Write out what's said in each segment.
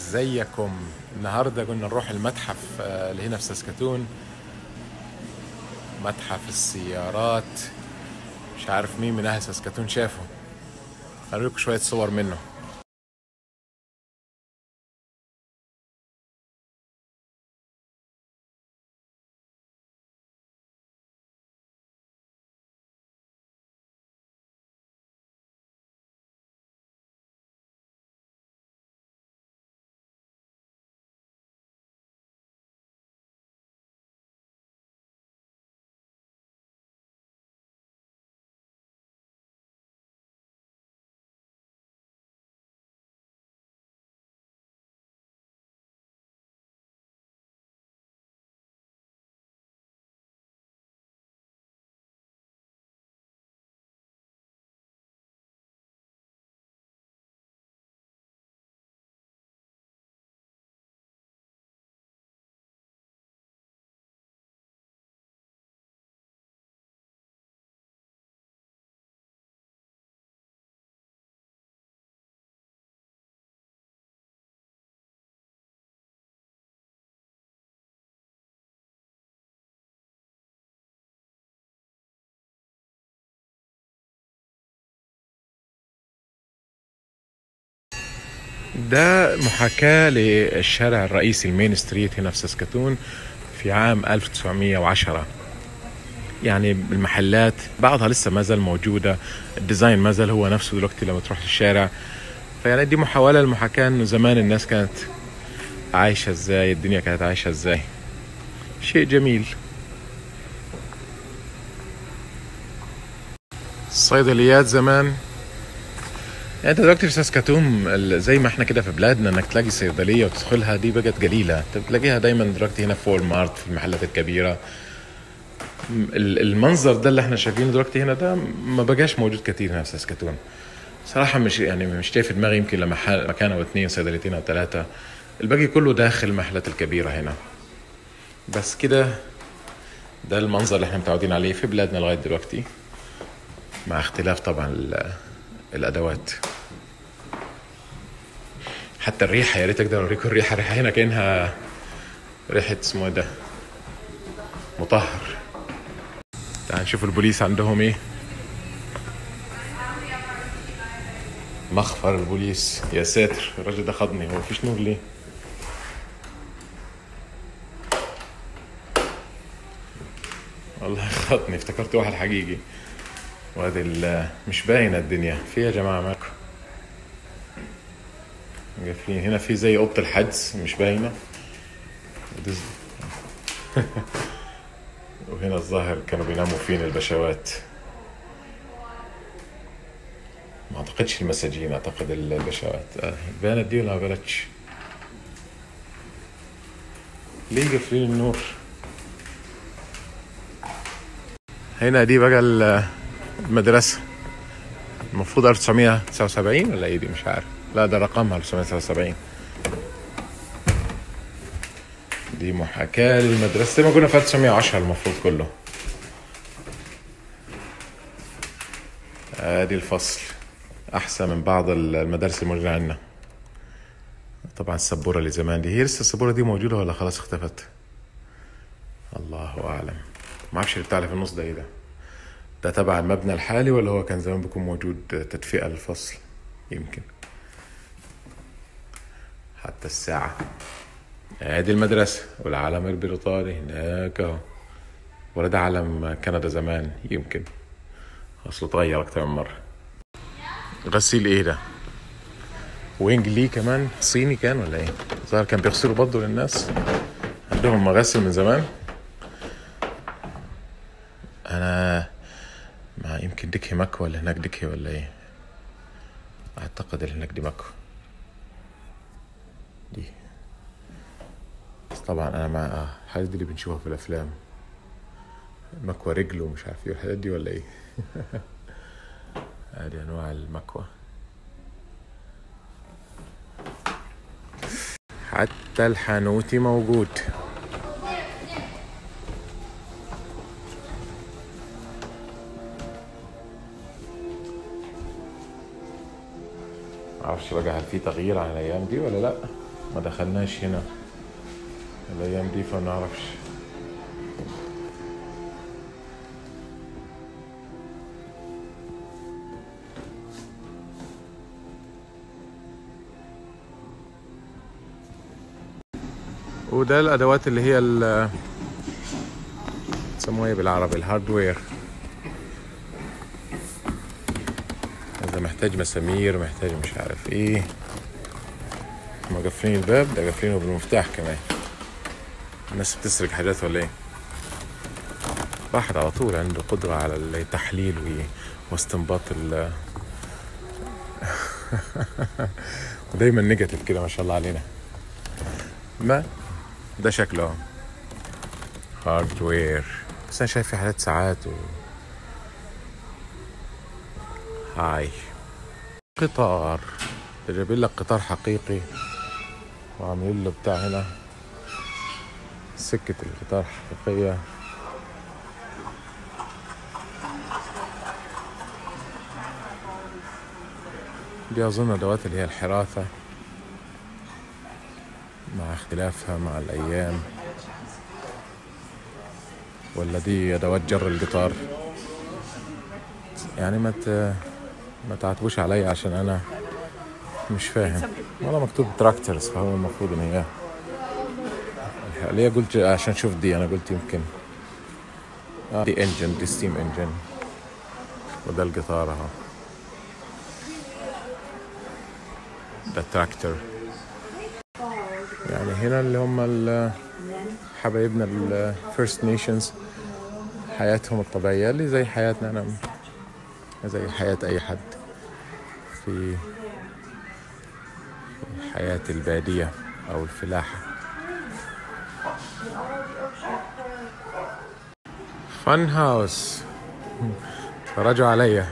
ازيكم النهارده قلنا نروح المتحف آه، اللي هنا في ساسكاتون متحف السيارات مش عارف مين من اهل ساسكاتون شافه هوريكم شويه صور منه ده محاكاة للشارع الرئيسي المين ستريت هنا في ساسكاتون في عام 1910 يعني المحلات بعضها لسه ما زال موجودة الديزاين ما زال هو نفسه دلوقتي لما تروح الشارع فيعني دي محاولة للمحاكاة انه زمان الناس كانت عايشة ازاي الدنيا كانت عايشة ازاي شيء جميل الصيدليات زمان يعني انت دلوقتي في ساسكاتون ال- زي ما احنا كده في بلادنا انك تلاقي صيدليه وتدخلها دي بقت قليله انت بتلاقيها دايما دلوقتي هنا في وول مارت في المحلات الكبيره م- ال- المنظر ده اللي احنا شايفينه دلوقتي هنا ده ما بقاش موجود كتير هنا في ساسكاتون صراحه مش يعني مش جاي في دماغي يمكن لما ح- مكان او اثنين صيدليتين او ثلاثه الباقي كله داخل المحلات الكبيره هنا بس كده ده المنظر اللي احنا متعودين عليه في بلادنا لغايه دلوقتي مع اختلاف طبعا ال- الادوات حتى الريحه يا ريت اقدر اوريكم الريحه الريحه هنا كانها ريحه اسمه إيه ده مطهر تعال نشوف البوليس عندهم ايه مخفر البوليس يا ساتر الراجل ده خضني هو مفيش نور ليه والله خضني افتكرت واحد حقيقي وهذه ال- مش باينه الدنيا في يا جماعه مالكم قافلين هنا في زي اوضه الحجز مش باينه ودز- وهنا الظاهر كانوا بيناموا فين البشوات ما اعتقدش المساجين اعتقد البشوات آه، بانت دي ولا ما بانتش ليه قافلين النور هنا دي بقى ال- المدرسة المفروض 1979 ولا ايه دي مش عارف لا ده رقمها 1979 دي محاكاة للمدرسة زي ما قلنا في 1910 المفروض كله ادي الفصل احسن من بعض المدارس الموجودة عندنا طبعا السبورة اللي زمان دي هي لسه السبورة دي موجودة ولا خلاص اختفت الله اعلم ما اعرفش اللي بتاع اللي في النص ده ايه ده ده تبع المبنى الحالي ولا هو كان زمان بيكون موجود تدفئة للفصل يمكن حتى الساعة ادي المدرسة والعلم البريطاني هناك اهو ولا ده علم كندا زمان يمكن اصله اتغير اكتر من مرة غسيل ايه ده وينج لي كمان صيني كان ولا ايه ظهر كان بيغسلوا برضه للناس عندهم مغسل من زمان انا ما يمكن دكي مكوى ولا هناك دكي ولا ايه اعتقد اللي هناك دي مكوى دي بس طبعا انا مع آه، الحاجات دي اللي بنشوفها في الافلام مكوى رجل ومش عارف ايه والحاجات دي ولا ايه ادي انواع المكوى حتى الحانوتي موجود معرفش بقى هل في تغيير عن الايام دي ولا لا ما دخلناش هنا الايام دي فما نعرفش وده الادوات اللي هي ال تسموها ايه بالعربي الهاردوير هذا محتاج مسامير محتاج مش عارف ايه هما قافلين الباب ده قافلينه بالمفتاح كمان الناس بتسرق حاجات ولا ايه واحد على طول عنده قدرة على التحليل و- واستنباط ال ودايما نيجاتيف كده ما شاء الله علينا ما ده شكله هاردوير بس انا شايف في حالات ساعات و هاي قطار ده جايبين لك قطار حقيقي وعاملين له بتاع هنا سكة القطار حقيقية دي أظن أدوات اللي هي الحراثة مع اختلافها مع الأيام ولا دي أدوات جر القطار يعني ما ت... ما تعتبوش علي عشان أنا مش فاهم والله مكتوب تراكترز فهو المفروض إن هي ليه قلت عشان شوف دي أنا قلت يمكن آه دي انجن دي ستيم انجن وده القطار اهو ده تراكتور يعني هنا اللي هم ال- حبايبنا الفيرست نيشنز حياتهم الطبيعية اللي زي حياتنا أنا زي حياة أي حد في في حياة البادية أو الفلاحة فن هاوس تفرجوا عليا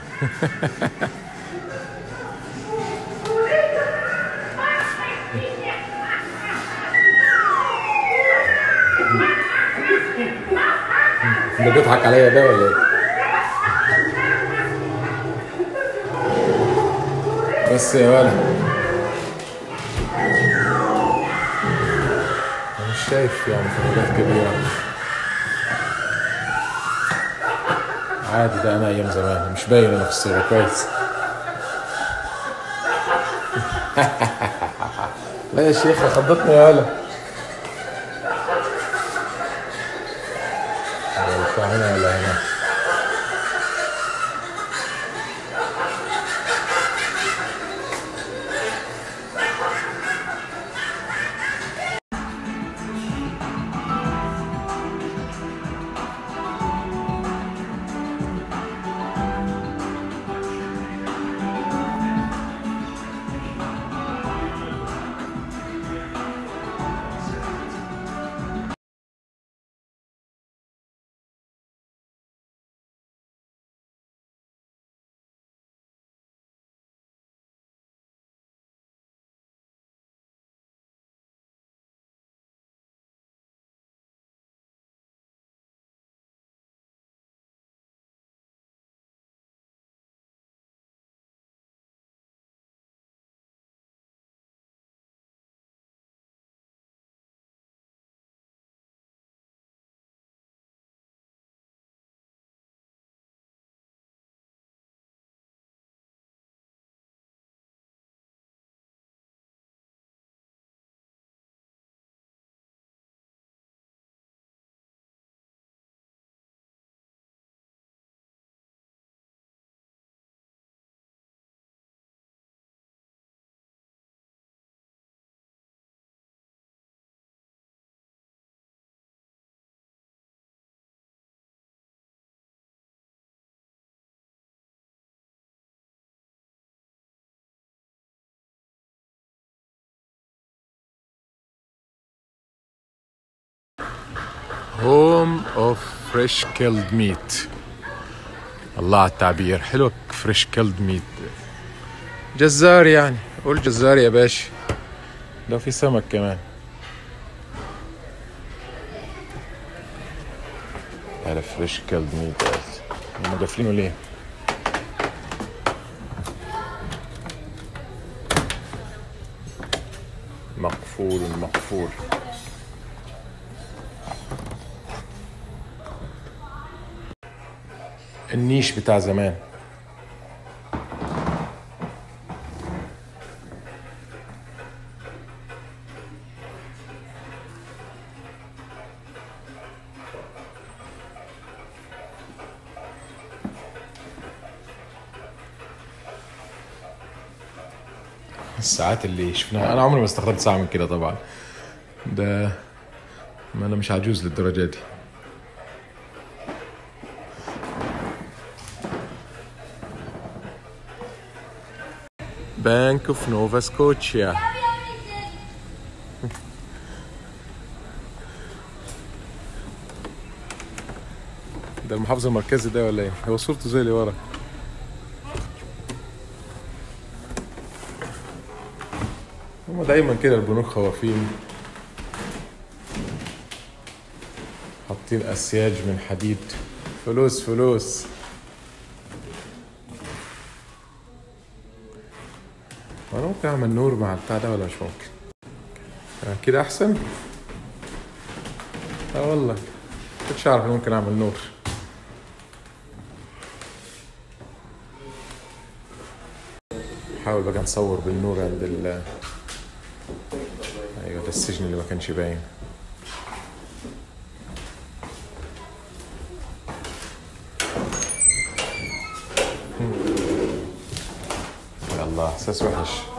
ده بيضحك عليا ده ولا ايه؟ بس يا ولد أنا مش شايف يعني فرقات كبيرة عادي ده أنا أيام زمان مش باين أنا في الصورة كويس لا يا شيخ خضتني يا ولد بتاع هنا ولا هنا هوم اوف فريش كيلد ميت الله على التعبير حلو فريش كيلد ميت جزار يعني قول جزار يا باشا لو في سمك كمان على فريش كيلد ميت هم قافلينه ليه؟ مقفول مقفول النيش بتاع زمان الساعات اللي شفناها انا عمري ما استخدمت ساعه من كده طبعا ده ما انا مش عجوز للدرجه دي بانك اوف نوفا سكوتشيا ده المحافظ المركزي ده ولا ايه؟ هو صورته زي اللي ورا هما دايما كده البنوك خوافين حاطين اسياج من حديد فلوس فلوس وانا ممكن اعمل نور مع البتاع ده ولا مش ممكن آه، كده احسن اه والله كنتش اعرف إن ممكن اعمل نور نحاول بقى نصور بالنور عند ال ايوه ده السجن اللي ما كانش باين يلا احساس وحش